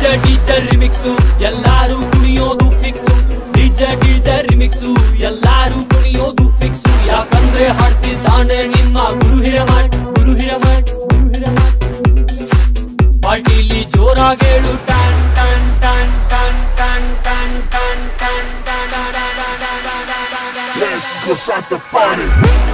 DJ DJ remix ಎಲ್ಲಾರು ಕುಣಿಯೋದು fix DJ DJ remix ಎಲ್ಲಾರು ಕುಣಿಯೋದು ಫಿಕ್ಸು ಯಾಕಂದ್ರೆ ಹಾಡ್ತಿದ್ದಾನೆ ನಿಮ್ಮ ಗುರು ಹಿರಮಠ್ ಗುರು ಹಿರಮಠ್ ಗುರು ಹಿರಮಠ್ ಪಾರ್ಟಿಲಿ ಜೋರಾಗೇಳು ಟನ್ ಟನ್ ಟನ್ ಟನ್ ಟನ್ ಟನ್ ಟನ್ ಟನ್ ಟನ್ ಟನ್ ಟನ್ ಟನ್ ಟನ್ ಟನ್ Let's go start the party.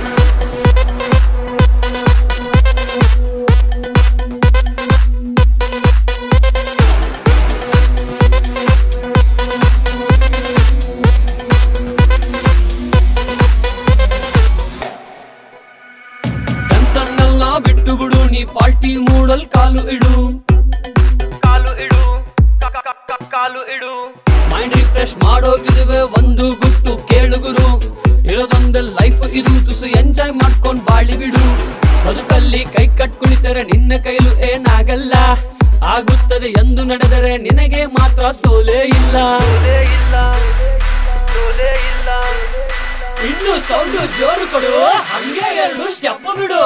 ಕನ್ಸನ್ನೆಲ್ಲ ಬಿಟ್ಟು ಬಿಡು ನೀ ಪಾರ್ಟಿ ಮೂಡಲ್ ಕಾಲು ಇಡು ಕಾಲು ಇಡು ಕ- ಕ- ಕ- ಕಾಲು ಇಡು ಮೈಂಡ್ ರಿಫ್ರೆಶ್ ಮಾಡೋಗಿರುವೆ ಒಂದು ಗುಟ್ಟು ಕೇಳುಗುರು ಇರೋದೊಂದೇ ಲೈಫ್ ಇದು ತುಸು ಎಂಜಾಯ್ ಮಾಡ್ಕೊಂಡ್ ಬಾಳಿ ಬಿಡು ಬದುಕಲ್ಲಿ ಕೈ ಕಟ್ ಕುಣಿತರೆ ನಿನ್ನ ಕೈಲು ಏನಾಗಲ್ಲ ಆಗುತ್ತದೆ ಎಂದು ನಡೆದರೆ ನಿನಗೆ ಮಾತ್ರ ಸೋಲೇ ಇಲ್ಲ ಸೋಲೆ ಇಲ್ಲ ಸೋಲೆ ಇಲ್ಲ ಇನ್ನು ಸೌಂಡ್ ಜೋರು ಕೊಡು ಹಂಗೆ ಎರಡು ಸ್ಟೆಪ್ ಬಿಡು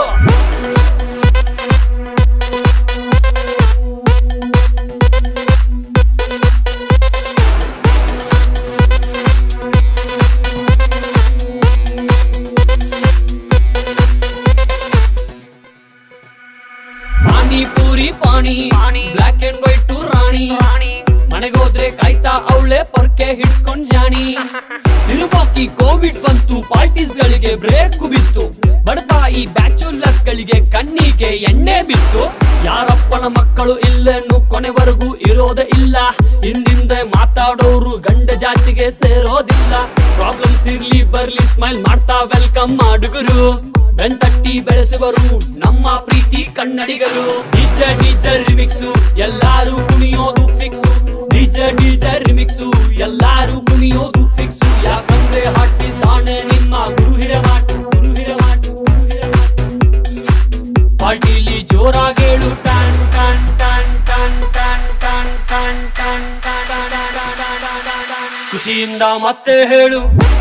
ಪಾನಿಪೂರಿ ಪಾಣಿ ಪಾಣಿ. ಬ್ಲಾಕ್ ಅಂಡ್ ವೈಟ್ ರಾಣಿ ರಾಣಿ ಮನೆಗೋದ್ರೆ ಕಾಯ್ತಾ ಅವಳೆ ಪರ್ಕೆ ಹಿಡ್ಕೊಂಡ್ ಜಾಣಿ ತಿರುಪಾಕಿ ಕೋವಿಡ್ ಬಂತು ಪಾರ್ಟೀಸ್ ಗಳಿಗೆ ಬ್ರೇಕ್ ಬಿತ್ತು ಬಡಪಾಯಿ ಬ್ಯಾಚುಲರ್ಸ್ ಗಳಿಗೆ ಕಣ್ಣಿಗೆ ಎಣ್ಣೆ ಬಿತ್ತು ಯಾರಪ್ಪನ ಮಕ್ಕಳು ಇಲ್ಲೇನು ಕೊನೆವರೆಗೂ ಇರೋದೇ ಇಲ್ಲ ಹಿಂದಿಂದ ಮಾತಾಡೋರು ಗಂಡ ಜಾತಿಗೆ ಸೇರೋದಿಲ್ಲ ಪ್ರಾಬ್ಲಮ್ಸ್ ಇರ್ಲಿ ಬರ್ಲಿ ಸ್ಮೈಲ್ ಮಾಡ್ತಾ ವೆಲ್ಕಮ್ ಮಾಡುಗರು ಬೆಂತಟ್ಟಿ ಬೆಳೆಸುವರು ನಮ್ಮ ಪ್ರೀತಿ ಕನ್ನಡಿಗರು ಡಿಜೆ ಡಿಜೆ ರಿಮಿಕ್ಸು ಎಲ್ಲಾರು ಕುಣಿಯೋದು ಫಿಕ್ಸು ಡಿಜೆ ಡಿಜೆ ರಿಮಿಕ್ಸು ಎಲ್ಲಾರು ಕುಣಿಯೋದು ಫಿಕ್ಸು ಯಾಕಂದ್ರೆ ಹಾಡ್ತಿದ್ದಾನೆ ನಿಮ್ಮ ಗುರು ಹಿರಮಾಟ್ ಗುರು ಹಿರಮಾಟ್ ಗುರು ಹಿರಮಾಟ್ ಪಾರ್ಟಿಲಿ ಜೋರಾಗೇಳು ಟನ್ ಟನ್ ಟನ್ ಟನ್ ಟನ್ ಟನ್ ಟನ್ ಟನ್ ಟನ್ ಟನ್ ಟನ್ ಟನ್ ಟನ್ ಟನ್ ಟನ್. ಖುಷಿಯಿಂದ ಮತ್ತೆ ಹೇಳು